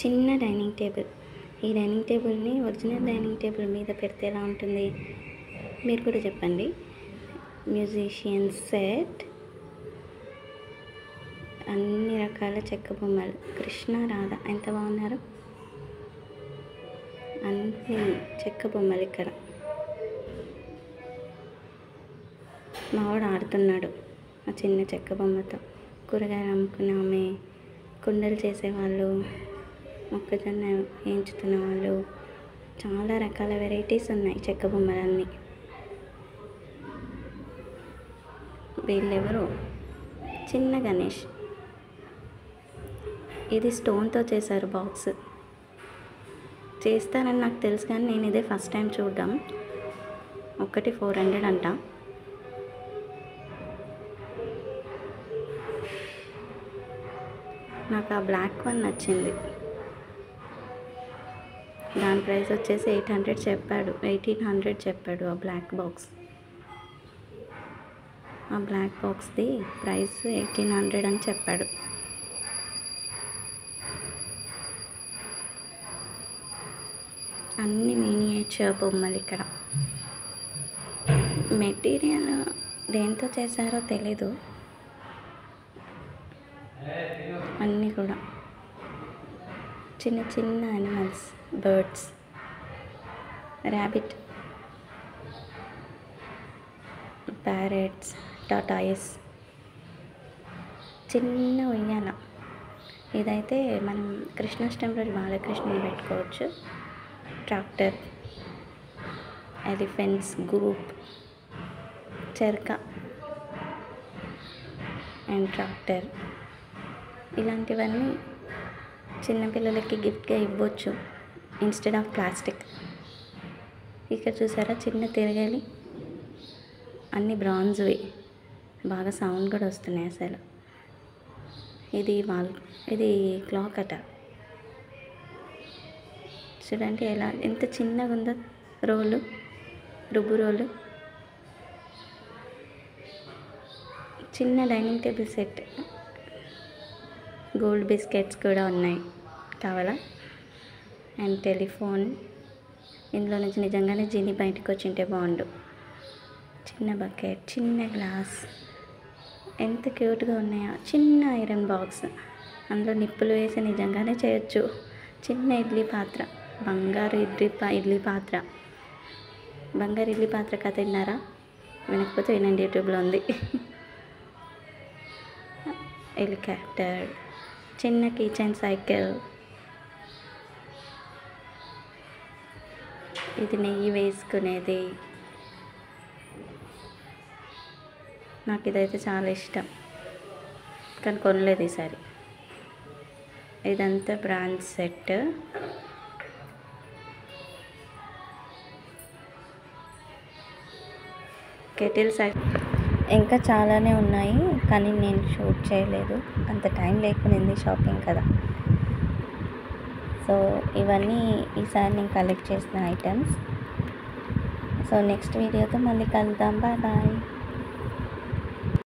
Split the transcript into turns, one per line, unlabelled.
చిన్న dining table ఈ dining టేబుల్ని ఒరిజినల్ డైనింగ్ టేబుల్ మీద పెడితే ఎలా ఉంటుంది మీరు కూడా చెప్పండి మ్యూజిషియన్ సెట్ అన్ని రకాల చెక్క బొమ్మలు కృష్ణ రాధ ఎంత బాగున్నారు అన్ని చెక్క బొమ్మలు ఇక్కడ మావాడు ఆడుతున్నాడు ఆ చిన్న చెక్క బొమ్మతో కూరగాయలు అమ్ముకునే ఆమె కుండలు చేసేవాళ్ళు మొక్కజొన్న వేయించుతున్న వాళ్ళు చాలా రకాల వెరైటీస్ ఉన్నాయి చెక్క బొమ్మలన్నీ వీళ్ళెవరు చిన్న గణేష్ ఇది స్టోన్తో చేశారు బాక్స్ చేస్తారని నాకు తెలుసు కానీ నేను ఇదే ఫస్ట్ టైం చూడడం ఒక్కటి ఫోర్ హండ్రెడ్ అంట నాకు ఆ బ్లాక్ వన్ నచ్చింది దాని ప్రైస్ వచ్చేసి ఎయిట్ హండ్రెడ్ చెప్పాడు ఎయిటీన్ హండ్రెడ్ చెప్పాడు ఆ బ్లాక్ బాక్స్ ఆ బ్లాక్ బాక్స్ది ప్రైస్ ఎయిటీన్ హండ్రెడ్ అని చెప్పాడు అన్ని మినియేచర్ బొమ్మలు ఇక్కడ మెటీరియల్ దేంతో చేశారో తెలీదు అన్నీ కూడా చిన్న చిన్న animals birds rabbit parrots tortoise చిన్న ఉయ్యాల ఇదైతే మనం కృష్ణాష్టమి రోజు బాలకృష్ణుని పెట్టుకోవచ్చు ట్రాక్టర్ ఎలిఫెంట్స్ గ్రూప్ చెరక అండ్ ట్రాక్టర్ ఇలాంటివన్నీ చిన్నపిల్లలకి గిఫ్ట్గా ఇవ్వచ్చు ఇన్స్టెడ్ ఆఫ్ ప్లాస్టిక్ ఇక్కడ చూసారా చిన్న తిరగలి అన్ని బ్రాంజ్వి బాగా సౌండ్ కూడా వస్తున్నాయి అసలు ఇది వాల్ ఇది క్లాక్ అట చూడండి ఎలా ఎంత చిన్నగా ఉందో రోలు రుబ్బు రోలు చిన్న dining table set gold biscuits కూడా ఉన్నాయి కావాలా అండ్ టెలిఫోన్ ఇందులో నుంచి నిజంగానే జీని బయటకు వచ్చింటే బాగుండు చిన్న బకెట్ చిన్న గ్లాస్ ఎంత క్యూట్గా ఉన్నాయో చిన్న ఐరన్ బాక్స్ అందులో నిప్పులు వేసి నిజంగానే చేయొచ్చు చిన్న ఇడ్లీ పాత్ర బంగారు ఇడ్లీ పా ఇడ్లీ పాత్ర బంగారు ఇడ్లీ పాత్ర కథ విన్నారా వినకపోతే వినండి యూట్యూబ్లో ఉంది హెలికాప్టర్ చిన్న కిచెన్ సైకిల్ ఇది నెయ్యి వేసుకునేది నాకు ఇదైతే చాలా ఇష్టం కానీ కొనలేదు ఈసారి ఇదంతా బ్రాండ్ సెట్ కెటిల్స్ ఇంకా చాలానే ఉన్నాయి కానీ నేను షూట్ చేయలేదు అంత టైం లేకునింది షాపింగ్ కదా సో ఇవన్నీ ఈసారి నేను కలెక్ట్ చేసిన ఐటమ్స్ సో నెక్స్ట్ వీడియోతో మళ్ళీ కలుద్దాం బాయ్ బాయ్